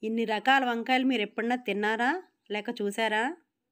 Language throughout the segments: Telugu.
ఇన్ని రకాల వంకాయలు మీరు ఎప్పుడన్నా తిన్నారా లేక చూసారా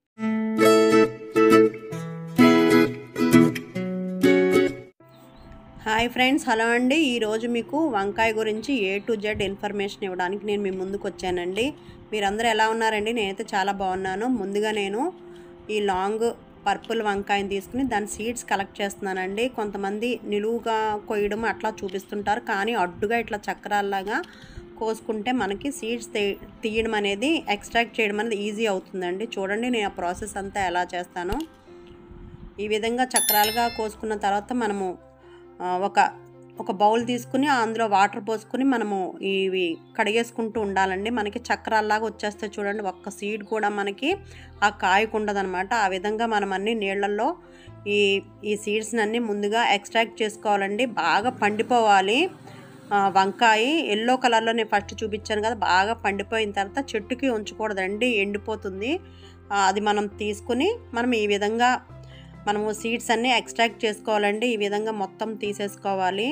హాయ్ ఫ్రెండ్స్ హలో అండి ఈరోజు మీకు వంకాయ గురించి ఏ టు జెడ్ ఇన్ఫర్మేషన్ ఇవ్వడానికి నేను మీ ముందుకు వచ్చానండి మీరందరూ ఎలా ఉన్నారండి నేనైతే చాలా బాగున్నాను ముందుగా నేను ఈ లాంగ్ పర్పుల్ వంకాయని తీసుకుని దాని సీడ్స్ కలెక్ట్ చేస్తున్నానండి కొంతమంది నిలువుగా కొయ్యడం అట్లా చూపిస్తుంటారు కానీ అడ్డుగా ఇట్లా చక్రాల్లాగా కోసుకుంటే మనకి సీడ్స్ తీయడం అనేది ఎక్స్ట్రాక్ట్ చేయడం అనేది ఈజీ అవుతుందండి చూడండి నేను ఆ ప్రాసెస్ అంతా ఎలా చేస్తానో ఈ విధంగా చక్రాలుగా కోసుకున్న తర్వాత మనము ఒక ఒక బౌల్ తీసుకుని అందులో వాటర్ పోసుకుని మనము ఇవి కడిగేసుకుంటూ ఉండాలండి మనకి చక్రాల్లాగా వచ్చేస్తే చూడండి ఒక్క సీడ్ కూడా మనకి ఆ కాయకు ఉండదనమాట ఆ విధంగా మనం అన్ని నీళ్ళల్లో ఈ ఈ సీడ్స్ని అన్నీ ముందుగా ఎక్స్ట్రాక్ట్ చేసుకోవాలండి బాగా పండిపోవాలి వంకాయ ఎల్లో కలర్లో నేను ఫస్ట్ చూపించాను కదా బాగా పండిపోయిన తర్వాత చెట్టుకి ఉంచకూడదండి ఎండిపోతుంది అది మనం తీసుకుని మనం ఈ విధంగా మనము సీడ్స్ అన్నీ ఎక్స్ట్రాక్ట్ చేసుకోవాలండి ఈ విధంగా మొత్తం తీసేసుకోవాలి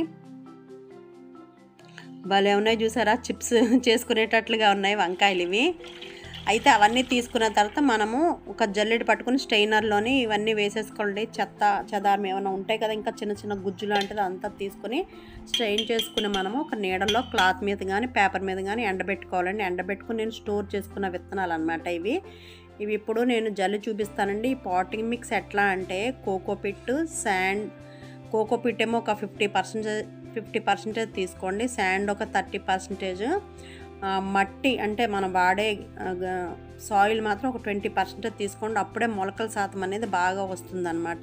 భలే ఉన్నాయి చూసారా చిప్స్ చేసుకునేటట్లుగా ఉన్నాయి వంకాయలు ఇవి అయితే అవన్నీ తీసుకున్న తర్వాత మనము ఒక జల్లెడ పట్టుకుని స్ట్రైనర్లోని ఇవన్నీ వేసేసుకోండి చెత్త చెదారం ఏమైనా ఉంటాయి కదా ఇంకా చిన్న చిన్న గుజ్జు లాంటిది అంతా తీసుకుని స్ట్రెయిన్ చేసుకుని మనము ఒక నీడలో క్లాత్ మీద కానీ పేపర్ మీద కానీ ఎండబెట్టుకోవాలండి ఎండబెట్టుకుని నేను స్టోర్ చేసుకున్న విత్తనాలు అనమాట ఇవి ఇవి ఇప్పుడు నేను జల్లి చూపిస్తానండి ఈ పాటింగ్ మిక్స్ ఎట్లా అంటే కోకోపిట్ శాండ్ కోకోపిట్ ఏమో ఒక ఫిఫ్టీ పర్సెంటేజ్ ఫిఫ్టీ పర్సెంటేజ్ తీసుకోండి శాండ్ ఒక థర్టీ పర్సెంటేజ్ మట్టి అంటే మనం వాడే సాయిల్ మాత్రం ఒక ట్వంటీ పర్సెంటేజ్ తీసుకోండి అప్పుడే మొలకల శాతం అనేది బాగా వస్తుందన్నమాట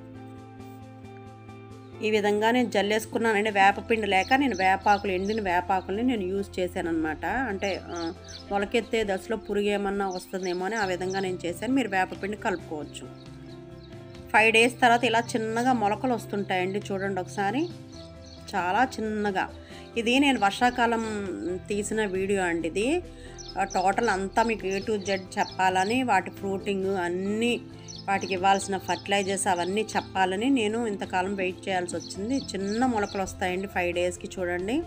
ఈ విధంగా నేను జల్లేసుకున్నానండి వేపపిండి లేక నేను వేపాకులు ఎండిన వేపాకుల్ని నేను యూజ్ చేశాను అనమాట అంటే మొలకెత్తే దశలో పురుగు ఏమన్నా వస్తుందేమో అని ఆ విధంగా నేను చేశాను మీరు వేపపిండి కలుపుకోవచ్చు ఫైవ్ డేస్ తర్వాత ఇలా చిన్నగా మొలకలు వస్తుంటాయండి చూడండి ఒకసారి చాలా చిన్నగా ఇది నేను వర్షాకాలం తీసిన వీడియో అండి ఇది టోటల్ అంతా మీకు ఏ టు జెడ్ చెప్పాలని వాటి ఫ్రూటింగ్ అన్నీ వాటికి ఇవ్వాల్సిన ఫర్టిలైజర్స్ అవన్నీ చెప్పాలని నేను ఇంతకాలం వెయిట్ చేయాల్సి వచ్చింది చిన్న మొలకలు వస్తాయండి ఫైవ్ డేస్కి చూడండి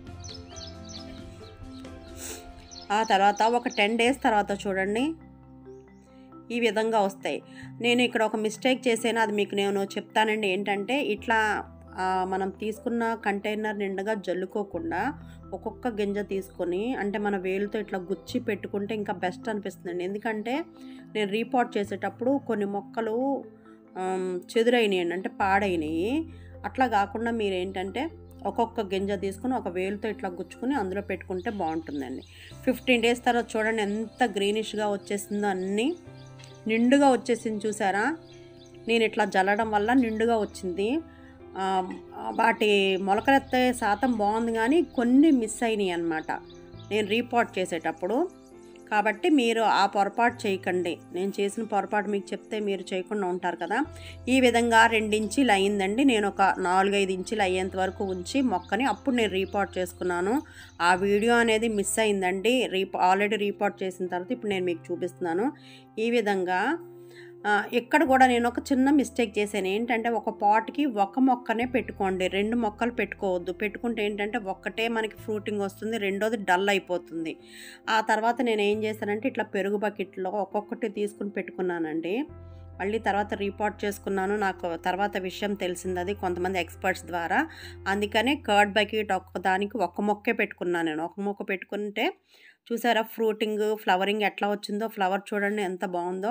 ఆ తర్వాత ఒక టెన్ డేస్ తర్వాత చూడండి ఈ విధంగా వస్తాయి నేను ఇక్కడ ఒక మిస్టేక్ చేసాను అది మీకు నేను చెప్తానండి ఏంటంటే ఇట్లా మనం తీసుకున్న కంటైనర్ నిండుగా జల్లుకోకుండా ఒక్కొక్క గింజ తీసుకొని అంటే మన వేలుతో ఇట్లా గుచ్చి పెట్టుకుంటే ఇంకా బెస్ట్ అనిపిస్తుందండి ఎందుకంటే నేను రీపోర్ట్ చేసేటప్పుడు కొన్ని మొక్కలు చెదురైనాయి అంటే పాడైనాయి అట్లా కాకుండా మీరు ఏంటంటే ఒక్కొక్క గింజ తీసుకుని ఒక వేలుతో ఇట్లా గుచ్చుకుని అందులో పెట్టుకుంటే బాగుంటుందండి ఫిఫ్టీన్ డేస్ తర్వాత చూడండి ఎంత గ్రీనిష్గా వచ్చేసిందో అన్నీ నిండుగా వచ్చేసింది చూసారా నేను ఇట్లా జల్లడం వల్ల నిండుగా వచ్చింది వాటి మొలకలెత్తే శాతం బాగుంది కానీ కొన్ని మిస్ అయినాయి అనమాట నేను రీపోర్ట్ చేసేటప్పుడు కాబట్టి మీరు ఆ పొరపాటు చేయకండి నేను చేసిన పొరపాటు మీకు చెప్తే మీరు చేయకుండా ఉంటారు కదా ఈ విధంగా రెండించీలు అయ్యిందండి నేను ఒక నాలుగైదు ఇంచులు అయ్యేంత వరకు ఉంచి మొక్కని అప్పుడు నేను రీపోర్ట్ చేసుకున్నాను ఆ వీడియో అనేది మిస్ అయిందండి రీపో ఆల్రెడీ రీపోర్ట్ చేసిన తర్వాత ఇప్పుడు నేను మీకు చూపిస్తున్నాను ఈ విధంగా ఇక్కడ కూడా నేను ఒక చిన్న మిస్టేక్ చేశాను ఏంటంటే ఒక పాట్కి ఒక మొక్కనే పెట్టుకోండి రెండు మొక్కలు పెట్టుకోవద్దు పెట్టుకుంటే ఏంటంటే ఒక్కటే మనకి ఫ్రూటింగ్ వస్తుంది రెండోది డల్ అయిపోతుంది ఆ తర్వాత నేను ఏం చేశానంటే ఇట్లా పెరుగు బకెట్లో ఒక్కొక్కటి తీసుకుని పెట్టుకున్నానండి మళ్ళీ తర్వాత రిపోర్ట్ చేసుకున్నాను నాకు తర్వాత విషయం తెలిసింది అది కొంతమంది ఎక్స్పర్ట్స్ ద్వారా అందుకనే కర్డ్ బకెట్ ఒక్కదానికి ఒక్క మొక్కే పెట్టుకున్నాను నేను ఒక మొక్క పెట్టుకుంటే చూసారా ఫ్రూటింగ్ ఫ్లవరింగ్ ఎట్లా వచ్చిందో ఫ్లవర్ చూడండి ఎంత బాగుందో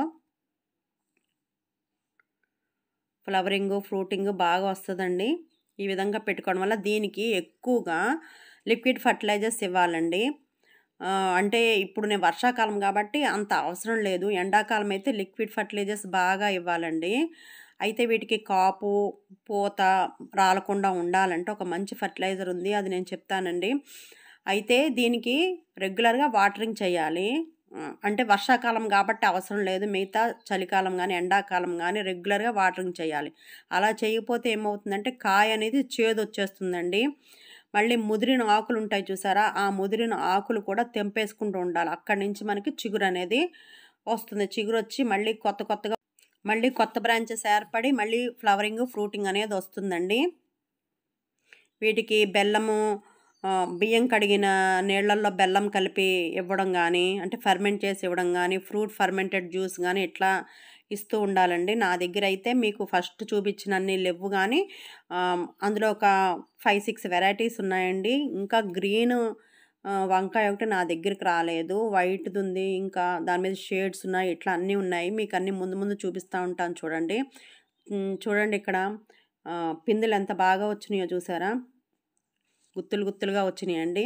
ఫ్లవరింగ్ ఫ్రూటింగ్ బాగా వస్తుందండి ఈ విధంగా పెట్టుకోవడం వల్ల దీనికి ఎక్కువగా లిక్విడ్ ఫర్టిలైజర్స్ ఇవ్వాలండి అంటే ఇప్పుడు నేను వర్షాకాలం కాబట్టి అంత అవసరం లేదు ఎండాకాలం అయితే లిక్విడ్ ఫర్టిలైజర్స్ బాగా ఇవ్వాలండి అయితే వీటికి కాపు పూత రాలకుండా ఉండాలంటే ఒక మంచి ఫర్టిలైజర్ ఉంది అది నేను చెప్తానండి అయితే దీనికి రెగ్యులర్గా వాటరింగ్ చేయాలి అంటే వర్షాకాలం కాబట్టి అవసరం లేదు మిగతా చలికాలం కానీ ఎండాకాలం కానీ రెగ్యులర్గా వాటరింగ్ చేయాలి అలా చేయకపోతే ఏమవుతుందంటే కాయ అనేది చేదు వచ్చేస్తుందండి మళ్ళీ ముదిరిన ఆకులు ఉంటాయి చూసారా ఆ ముదిరిన ఆకులు కూడా తెంపేసుకుంటూ ఉండాలి అక్కడి నుంచి మనకి చిగురు అనేది వస్తుంది చిగురు వచ్చి మళ్ళీ కొత్త కొత్తగా మళ్ళీ కొత్త బ్రాంచెస్ ఏర్పడి మళ్ళీ ఫ్లవరింగ్ ఫ్రూటింగ్ అనేది వస్తుందండి వీటికి బెల్లము ఆ, బియ్యం కడిగిన నీళ్ళల్లో బెల్లం కలిపి ఇవ్వడం కానీ అంటే ఫర్మెంట్ చేసి ఇవ్వడం కానీ ఫ్రూట్ ఫర్మెంటెడ్ జ్యూస్ కానీ ఇట్లా ఇస్తూ ఉండాలండి నా దగ్గర అయితే మీకు ఫస్ట్ చూపించిన అన్ని లేవు కానీ ఆ, అందులో ఒక ఫైవ్ సిక్స్ వెరైటీస్ ఉన్నాయండి ఇంకా గ్రీన్ ఆ, వంకాయ ఒకటి నా దగ్గరికి రాలేదు వైట్ది ఉంది ఇంకా దాని మీద షేడ్స్ ఉన్నాయి ఇట్లా అన్నీ ఉన్నాయి మీకు అన్నీ ముందు ముందు చూపిస్తూ ఉంటాను చూడండి ఉమ్, చూడండి ఇక్కడ ఆ, పిందెలు ఎంత బాగా వచ్చినాయో చూసారా గుత్తులు గుత్తులుగా వచ్చినాయండి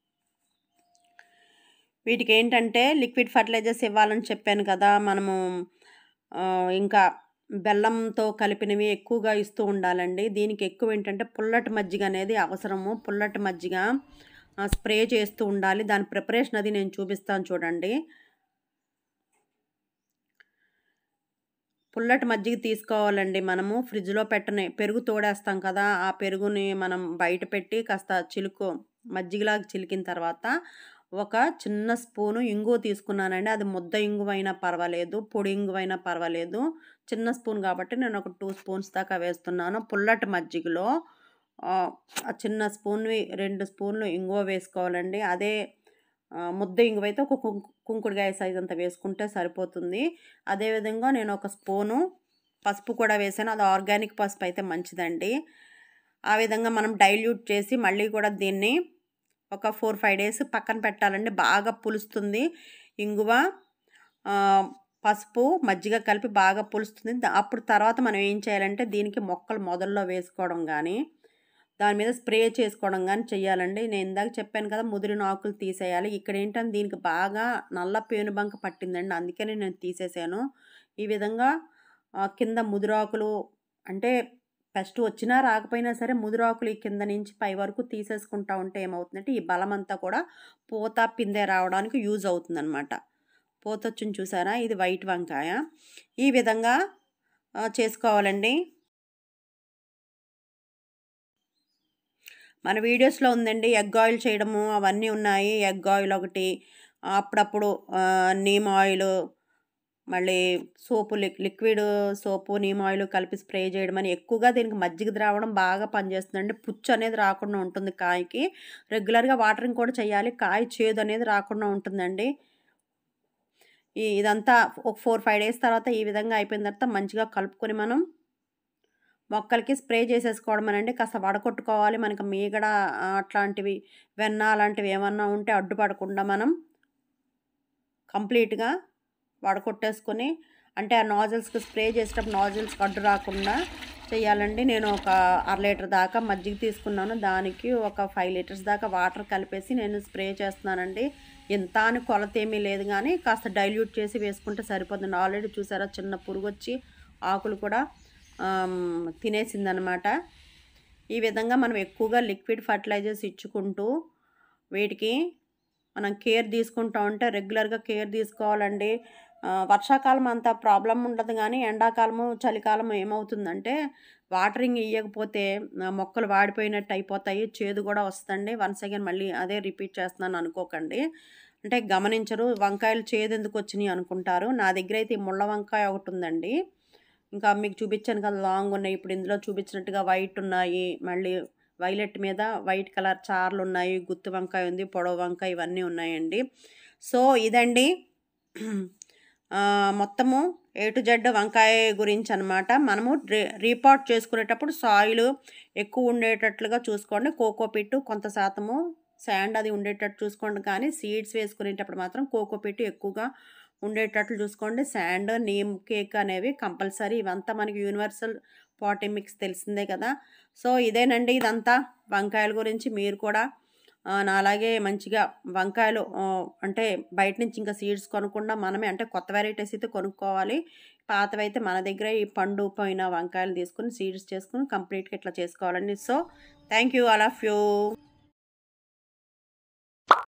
వీటికి ఏంటంటే లిక్విడ్ ఫర్టిలైజర్స్ ఇవ్వాలని చెప్పాను కదా మనము ఆ, ఇంకా బెల్లంతో కలిపినవి ఎక్కువగా ఇస్తూ ఉండాలండి దీనికి ఎక్కువ ఏంటంటే పుల్లటి మజ్జిగ అనేది అవసరము పుల్లటి మజ్జిగ ఆ, స్ప్రే చేస్తూ ఉండాలి దాని ప్రిపరేషన్ అది నేను చూపిస్తాను చూడండి పుల్లటి మజ్జిగ తీసుకోవాలండి మనము ఫ్రిడ్జ్లో పెట్టని పెరుగు తోడేస్తాం కదా ఆ పెరుగుని మనం బయట పెట్టి కాస్త చిలుకు మజ్జిగలాగా చిలికిన తర్వాత ఒక చిన్న స్పూను ఇంగువ తీసుకున్నానండి అది ముద్ద ఇంగువైనా పర్వాలేదు పొడి ఇంగువైనా పర్వాలేదు చిన్న స్పూన్ కాబట్టి నేను ఒక టూ స్పూన్స్ దాకా వేస్తున్నాను పుల్లటి మజ్జిగలో ఆ, ఆ చిన్న స్పూన్వి రెండు స్పూన్లు ఇంగువ వేసుకోవాలండి అదే ఆ, ముద్ద ఇంగువ అయితే ఒక కుంకు కుంకుడుకాయ సైజ్ అంత వేసుకుంటే సరిపోతుంది అదేవిధంగా నేను ఒక స్పూను పసుపు కూడా వేసాను అది ఆర్గానిక్ పసుపు అయితే మంచిదండి ఆ విధంగా మనం డైల్యూట్ చేసి మళ్ళీ కూడా దీన్ని ఒక ఫోర్ ఫైవ్ డేస్ పక్కన పెట్టాలండి బాగా పులుస్తుంది ఇంగువ ఆ, పసుపు మజ్జిగ కలిపి బాగా పులుస్తుంది దా- అప్పుడు తర్వాత మనం ఏం చేయాలంటే దీనికి మొక్కలు మొదల్లో వేసుకోవడం కానీ దాని మీద స్ప్రే చేసుకోవడం కానీ చెయ్యాలండి నేను ఇందాక చెప్పాను కదా ముదిరిన ఆకులు తీసేయాలి ఇక్కడ ఏంటంటే దీనికి బాగా నల్ల పేనుబంక పట్టిందండి అందుకని నేను తీసేసాను ఈ విధంగా ఆ, కింద ముదిరాకులు అంటే ఫస్ట్ వచ్చినా రాకపోయినా సరే ముదిరాకులు ఈ కింద నుంచి పై వరకు తీసేసుకుంటా ఉంటే ఏమవుతుందంటే ఈ బలం అంతా కూడా పూత పిందె రావడానికి యూజ్ అవుతుందన్నమాట పూత వచ్చింది చూసారా ఇది వైట్ వంకాయ ఈ విధంగా ఆ, చేసుకోవాలండి మన వీడియోస్లో ఉందండి ఎగ్ ఆయిల్ చేయడము అవన్నీ ఉన్నాయి ఎగ్ ఆయిల్ ఒకటి అప్పుడప్పుడు ఆ, నీమ్ ఆయిల్ మళ్ళీ సోపు లిక్ లిక్విడ్ సోపు నీమ్ ఆయిల్ కలిపి స్ప్రే చేయడం అని ఎక్కువగా దీనికి మజ్జిగ ద్రావణం బాగా పనిచేస్తుందండి పుచ్చు అనేది రాకుండా ఉంటుంది కాయకి రెగ్యులర్గా వాటరింగ్ కూడా చేయాలి కాయ చేదు అనేది రాకుండా ఉంటుందండి ఈ ఇదంతా ఒక ఫోర్ ఫైవ్ డేస్ తర్వాత ఈ విధంగా అయిపోయిన తర్వాత మంచిగా కలుపుకొని మనం మొక్కలకి స్ప్రే చేసేసుకోవడం అనండి కాస్త వడకొట్టుకోవాలి మనకి మీగడ ఆ, అట్లాంటివి వెన్న అలాంటివి ఏమన్నా ఉంటే అడ్డుపడకుండా మనం కంప్లీట్గా వడకొట్టేసుకొని అంటే ఆ నాజిల్స్కి స్ప్రే చేసేటప్పుడు నాజిల్స్కి అడ్డు రాకుండా చేయాలండి నేను ఒక అర లీటర్ దాకా మజ్జిగ తీసుకున్నాను దానికి ఒక ఫైవ్ లీటర్స్ దాకా వాటర్ కలిపేసి నేను స్ప్రే చేస్తున్నానండి ఎంత అని కొలత ఏమీ లేదు కానీ కాస్త డైల్యూట్ చేసి వేసుకుంటే సరిపోతుంది ఆల్రెడీ చూసారా చిన్న పురుగు వచ్చి ఆకులు కూడా ఆమ్, తినేసిందనమాట ఈ విధంగా మనం ఎక్కువగా లిక్విడ్ ఫర్టిలైజర్స్ ఇచ్చుకుంటూ వీటికి మనం కేర్ తీసుకుంటూ ఉంటే రెగ్యులర్గా కేర్ తీసుకోవాలండి ఆ, వర్షాకాలం అంత ప్రాబ్లం ఉండదు కానీ ఎండాకాలము చలికాలం ఏమవుతుందంటే వాటరింగ్ ఇవ్వకపోతే ఆ, మొక్కలు వాడిపోయినట్టు అయిపోతాయి చేదు కూడా వస్తుంది వన్స్ అగైన్ మళ్ళీ అదే రిపీట్ చేస్తున్నాను అనుకోకండి అంటే గమనించరు వంకాయలు చేదు ఎందుకు వచ్చినాయి అనుకుంటారు నా దగ్గర అయితే ఈ ముళ్ళ వంకాయ ఒకటి ఉందండి ఇంకా మీకు చూపించాను కదా లాంగ్ ఉన్నాయి ఇప్పుడు ఇందులో చూపించినట్టుగా వైట్ ఉన్నాయి మళ్ళీ వైలెట్ మీద వైట్ కలర్ చార్లు ఉన్నాయి గుత్తి వంకాయ ఉంది పొడవు వంకాయ ఇవన్నీ ఉన్నాయండి సో ఇదండి ఆ, మొత్తము ఏ టు జెడ్ వంకాయ గురించి అనమాట మనము రీ రీపాట్ చేసుకునేటప్పుడు సాయిల్ ఎక్కువ ఉండేటట్లుగా చూసుకోండి కోకోపిట్ కొంత శాతము శాండ్ అది ఉండేటట్టు చూసుకోండి కానీ సీడ్స్ వేసుకునేటప్పుడు మాత్రం కోకోపిట్ ఎక్కువగా ఉండేటట్లు చూసుకోండి శాండ్ నీమ్ కేక్ అనేవి కంపల్సరీ ఇవంతా మనకి యూనివర్సల్ పాటీ మిక్స్ తెలిసిందే కదా సో ఇదేనండి ఇదంతా వంకాయల గురించి మీరు కూడా ఆ, నాలాగే మంచిగా వంకాయలు ఆ, అంటే బయట నుంచి ఇంకా సీడ్స్ కొనకుండా మనమే అంటే కొత్త వెరైటీస్ అయితే కొనుక్కోవాలి పాతవైతే మన దగ్గర ఈ పండు పోయిన వంకాయలు తీసుకుని సీడ్స్ చేసుకుని కంప్లీట్గా ఇట్లా చేసుకోవాలండి so thank you all of you